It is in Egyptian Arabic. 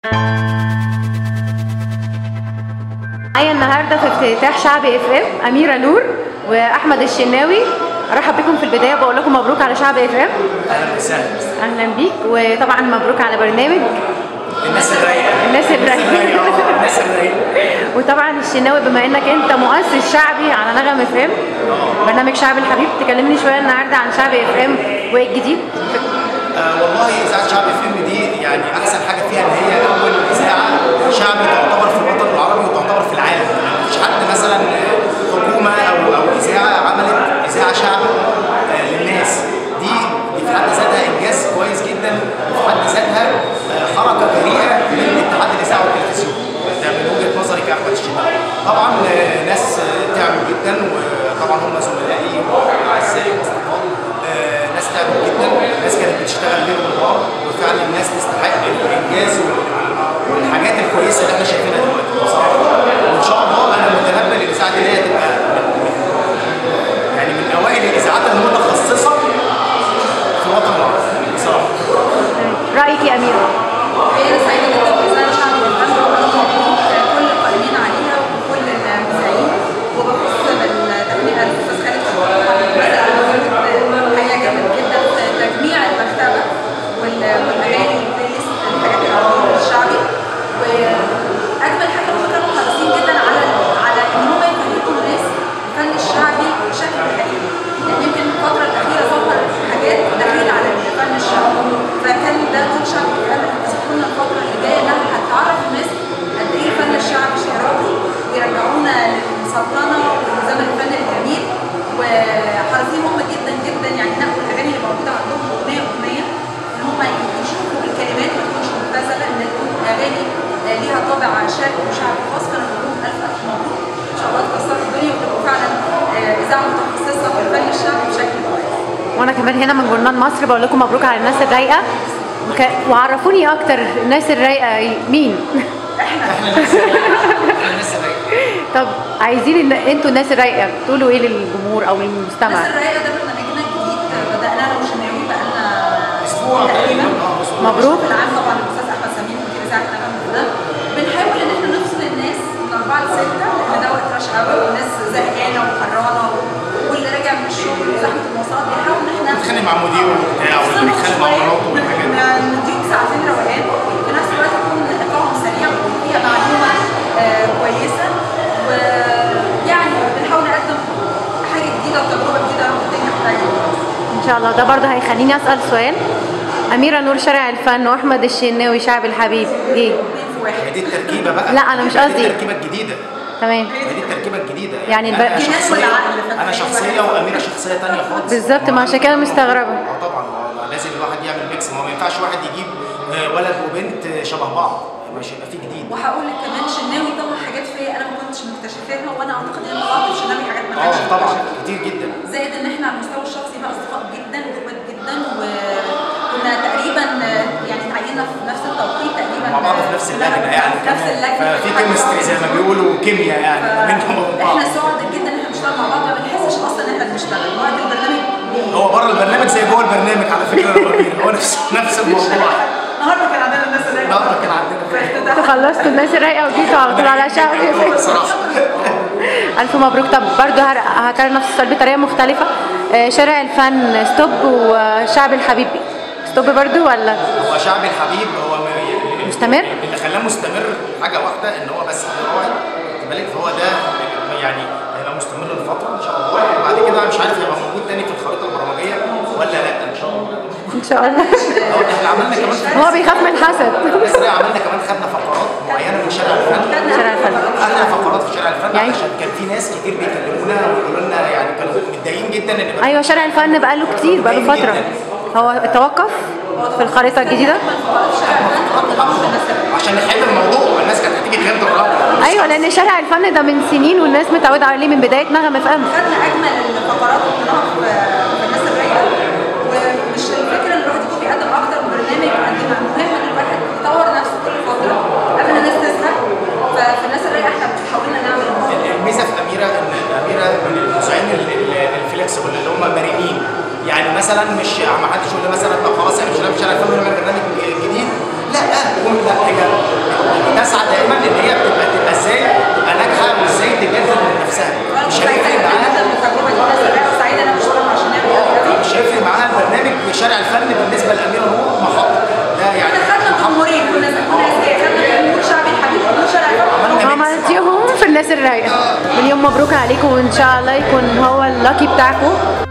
معايا النهارده في افتتاح شعبي اف ام اميره نور واحمد الشناوي ارحب بكم في البدايه بقول لكم مبروك على شعبي اف ام اهلا وسهلا اهلا بيك وطبعا مبروك على برنامج الناس الرايقه الناس الرايقة. آه، الناس الرايقه وطبعا الشناوي بما انك انت مؤسس شعبي على نغم اف ام برنامج شعبي الحبيب تكلمني شويه النهارده عن شعبي اف ام وايه الجديد آه والله اذاعه شعب الفيلم دي يعني احسن حاجه فيها ان هي اول اذاعه شعبي تعتبر في الوطن العربي وتعتبر في العالم يعني مفيش حد مثلا آه، حكومه او او اذاعه عملت اذاعه شعب آه، للناس دي دي في حد ذاتها انجاز كويس جدا وفي حد ذاتها آه، حركه جريئه من اتحاد الاذاعه والتلفزيون ده من وجهه نظري كاحمد الشناوي طبعا آه، ناس آه، تعبوا جدا وطبعا هم زملائي واعزائي واصدقاء آه، ناس تعبوا جدا ناس كانت بتشتغل ليل ونهار وفعلا الناس تستحق الانجاز وال- والحاجات الكويسه اللي احنا شايفينها دلوقتي بصراحه وان شاء الله انا متنبأ الاذاعه دي إن هي تبقى من- يعني من اوائل الاذاعات المتخصصه في الوطن العربي بصراحه رايك يا اميره هي سعيدة جدا بإذاعة شعب الفن ومبروك كل القائمين عليها وكل المذيعين وبخص بالتهنئة للأستاذ خالد فؤاد مثلا مجهود حقيقة جامد جدا في تجميع المكتبة وال- والأغاني والبلاي ليست الحاجات العربية الشعبي وأجمل حاجة هم كانوا حريصين جدا على على إن هم يفهموا الناس الفن الشعبي بشكل حقيقي لأن يمكن الفترة الأخيرة ظهر حاجات دخيلة على الفن الشعبي فكان ده دور شعب كان هتسيبونا الفترة اللي جاية إنها هتعرف الناس قد إيه الفن الشعبي شيء راقي ويرجعونا للسلطنة والزمن الفن الجميل وحريصين هم جدا جدا يعني نقوا الأغاني اللي موجودة عندهم أغنية أغنية إن هم يشوفوا الكلمات ما تكونش مبتذلة إن تكون أغاني آه، ليها طابع شرقي وشعبي خاص فأنا بقول لهم ألف ألف مبروك إن شاء الله تكسروا الدنيا وتبقوا فعلا آه، إذاعة متخصصة في الفن الشعبي بشكل كويس. وانا كمان هنا من جورنال مصر بقول لكم مبروك على الناس الرايقه وك... وعرفوني اكتر الناس الرايقه مين احنا الناس احنا الناس الرايقه طب عايزين ان انتوا الناس الرايقه تقولوا ايه للجمهور او للمستمع الناس الرايقه ده برنامجنا الجديد بدأنا انا وشناوي بقالنا اسبوع تقريبا اه اسبوع مبروك في العام طبعا الاستاذ احمد سمير مدير اذاعه نغم ده بنحاول ان احنا نفصل الناس من 4 ل 6 لان ده وقت رش قوي والناس زهقانه وحرانه واللي راجع من الشغل وزحمه المواصلات بنحاول ان احنا بيتخانق مع مديره وبتاع واللي بيتخانق مع مراته والحاجات دي نديهم ساعتين روقان في نفس الوقت يكون ايقاعهم سريع ويكون فيها معلومه آه، كويسه ويعني بنحاول نقدم حاجه جديده وتجربه جديده يا رب تنجح وتعجبكم ان شاء الله ده برضه هيخليني اسال سؤال اميره نور شارع الفن واحمد الشناوي شعب الحبيب ليه اتنين في واحد هي دي التركيبه بقى لا، أنا مش هي دي قصدي. التركيبه الجديده تمام هي دي التركيبه الجديده يعني الب- انا في ناس شخصيه والعقل فاكرين انا شخصيه واميره شخصيه ثانيه خالص بالظبط، ما عشان كده مستغربة. اه طبعا ما هو لازم الواحد يعمل ميكس ما هو ما ينفعش واحد يجيب آه، ولد وبنت شبه بعض مش هيبقى فيه جديد وهقول لك كمان شناوي طلع حاجات فيا انا ما كنتش مكتشفاها وانا اعتقد ان انا طلعت في شناوي حاجات ما كانش اه طبعا مكتشفها. كتير جدا زائد ان احنا على المستوى الشخصي بقى اصدقاء جدا واخوات جدا وكنا تقريبا يعني تعيننا في نفس التوقيت تقريبا مع بعض في نفس اللجنه يعني في نفس كمان اللجنه ففي حاجة كيمستري زي ما بيقولوا كيمياء يعني ما بينهم وبين بعض احنا سعداء جدا ان احنا بنشتغل مع بعض ما بنحسش اصلا ان احنا بنشتغل وقت البرنامج هو بره البرنامج زي جوه البرنامج على فكره لو فاكرين. هو نفس نفس الموضوع النهارده كان عندنا الناس اللي النهارده كان عندنا انتوا خلصتوا الناس الرايقه وجيتوا على طول على شعب الفن بصراحه الف مبروك طب برضه هر- هكرر نفس السؤال بطريقه مختلفه آه، شارع الفن ستوب وشعب الحبيب ستوب برضه ولا هو شعبي الحبيب هو م- مستمر؟ اللي خلاه مستمر حاجه واحده ان هو بس بيراعي خد بالك هو ده يعني هيبقى مستمر لفتره ان شاء الله وبعد كده مش عارف هيبقى موجود تاني في الخريطه البرمجيه ولا لا ان شاء الله ان شاء الله أو احنا عملنا كمان في هو بيخاف من الحسد بس عملنا كمان خدنا فقرات معينه من شارع الفن شارع الفن خدنا فقرات في شارع الفن يعني- عشان كان في ناس كتير بيكلمونا ويقولوا لنا يعني كانوا متضايقين جدا ان بقى ايوه شارع الفن بقاله كتير بقاله فتره هو توقف في الخريطه الجديده عشان نحل الموضوع الناس كانت هتيجي تهد الرابع ايوه لان شارع الفن ده من سنين والناس متعوده عليه من بدايه نغم اف ام خدنا اجمل الفقرات وحطيناها في في الناس الرايقه ومش الفكره ان الواحد يكون بيقدم اكتر من برنامج قد ما المهم ان الواحد يطور نفسه كل فتره قبل ما الناس تزهق ففي الناس الرايقه احنا حاولنا نعمل الموضوع الميزه في اميره ان اميره من المذيعين ال- ال- الفليكسبل اللي هم مرنين يعني مثلا مش ما حدش يقول لي مثلا طب خلاص احنا مش هنعمل شارع الفن ونعمل برنامج جديد لا قول لا هي رايقه مليون مبروك عليكم وان شاء الله يكون هو اللاكي بتاعكم